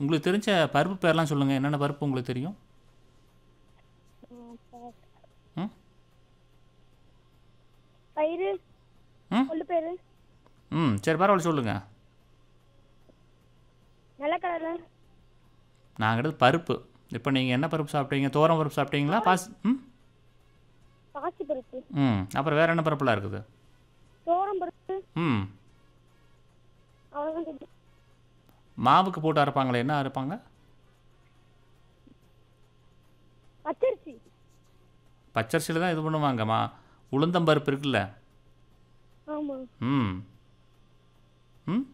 உங்களுக்கு தெரிஞ்ச பருப்பு பேர்லாம் சொல்லுங்கள் என்னென்ன பருப்பு உங்களுக்கு தெரியும் ம் பயிறு ம் கொள்ளு பயிறு ம் சரி பரவாயில்ல சொல்லுங்கள் நிலக்கடலை நாங்கள் எடுத்து பருப்பு இப்போ நீங்கள் என்ன பருப்பு சாப்பிட்டீங்க தோரம் பருப்பு சாப்பிட்டீங்களா பாஸ் ம் பாசி பருப்பு ம் அப்புறம் வேறு என்ன பருப்புலாம் இருக்குது தோரம் பருப்பு ம் அவ்வளோதான் தெரியும் மாவுக்கு போட்டு அரைப்பாங்களே என்ன அரைப்பாங்க பச்சரிசி பச்சரிசியில் தான் இது பண்ணுவாங்க மா உளுந்தம்பருப்பு இருக்குல்ல ஆமாம் ம் ம்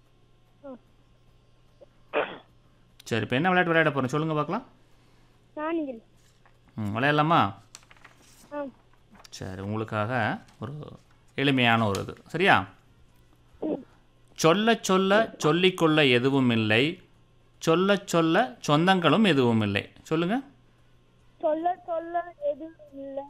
சரி இப்போ என்ன விளையாட்டு விளையாட போகிறோம் சொல்லுங்கள் பார்க்கலாம் நாணிகள் ம் விளையாடலாமா ஆ சரி உங்களுக்காக ஒரு எளிமையான ஒரு இது சரியா சொல்ல சொல்ல சொல்லிக்கொள்ள எதுவும் இல்லை சொல்ல சொல்ல சொந்தங்களும் எதுவும் இல்லை சொல்லுங்க சொல்ல சொல்ல எதுவும் இல்லை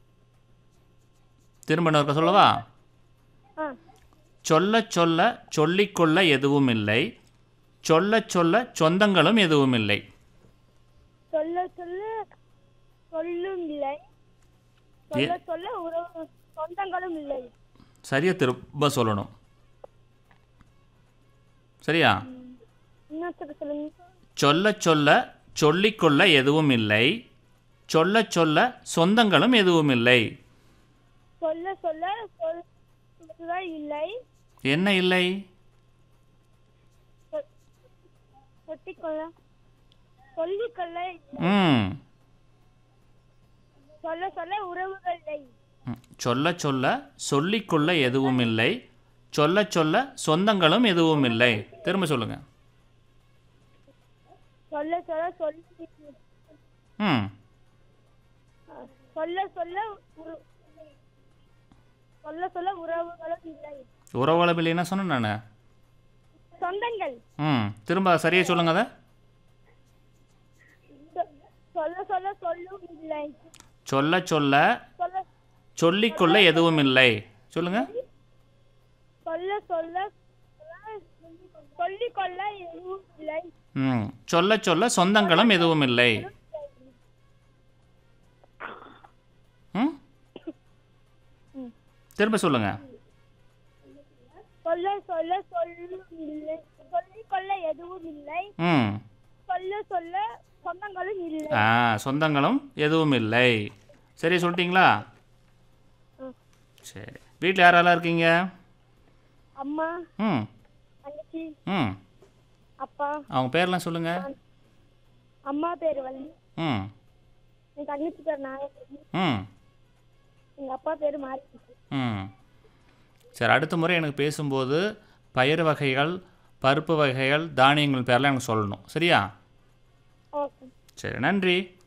திரும்ப இன்னொருக்க சொல்லவா ஆ சொல்ல சொல்ல சொல்லிக்கொள்ள எதுவும் இல்லை சொல்ல சொல்ல சொந்தங்களும் எதுவும் இல்லை சொல்ல சொல்ல சொல்லும் இல்லை சொல்ல சொல்ல உறவு சொந்தங்களும் இல்லை சரியா திரும்ப சொல்லணும் சரியா இன்னொருத்தர் சொல்லுங்க சொல்ல சொல்ல சொல்லிக்கொள்ள எதுவும் இல்லை சொல்ல சொல்ல சொந்தங்களும் எதுவும் இல்லை சொல்ல சொல்ல சொல் சொல்ல இல்லை என்ன இல்லை ஒட்டிக்கொள்ள சொல்லிக்கொள்ள ம் சொல்ல சொல்ல உறவுகள் இல்லை ம். சொல்ல சொல்ல சொல்லிக்கொள்ள எதுவும் இல்லை சொல்ல சொல்ல சொந்தங்களும் எதுவும் இல்லை திரும்ப சொல்லுங்க சொல்ல சொல்ல சொல்லி ம் சொல்ல சொல்ல உற- சொல்ல சொல்ல உறவுகளும் இல்லை உறவுகளம் இல்லைன்னா சொன்னேன் நான் சொந்தங்கள் ம் திரும்ப சரியா சொல்லுங்க அதை சொ- சொல்ல சொல்ல சொல்லும் இல்லை சொல்ல சொல்ல சொல்ல சொல்லிக்கொள்ள எதுவும் இல்லை சொல்லுங்க சொல்ல சொல்ல சொல்லிக்கொள்ள எதுவும் இல்லை ம் சொல்ல சொல்ல சொந்தங்களும் எதுவும் இல்லை ம் ம். திரும்ப சொல்லுங்க சொல்ல சொல்ல சொல்லும் இல்லை சொல்லிக்கொள்ள எதுவும் இல்லை ம் சொல்ல சொல்ல சொந்தங்களும் இல்லை ஆ சொந்தங்களும் எதுவும் இல்லை சரி சொல்லிட்டீங்களா ம். சரி வீட்டில் யாரெல்லாம் இருக்கீங்க அம்மா ம் தங்கச்சி ம் அப்பா அவங்க பேர்லாம் சொல்லுங்கள் அம்மா பேர் வள்ளி ம் என் தங்கச்சி பேர் நாயகி ம் எங்க அப்பா பேர் மாரி ம் சரி அடுத்த முறை எனக்கு பேசும்போது பயிர் வகைகள் பருப்பு வகைகள் தானியங்கள் பேர்லாம் எனக்கு சொல்லணும் சரியா ஓகே சரி நன்றி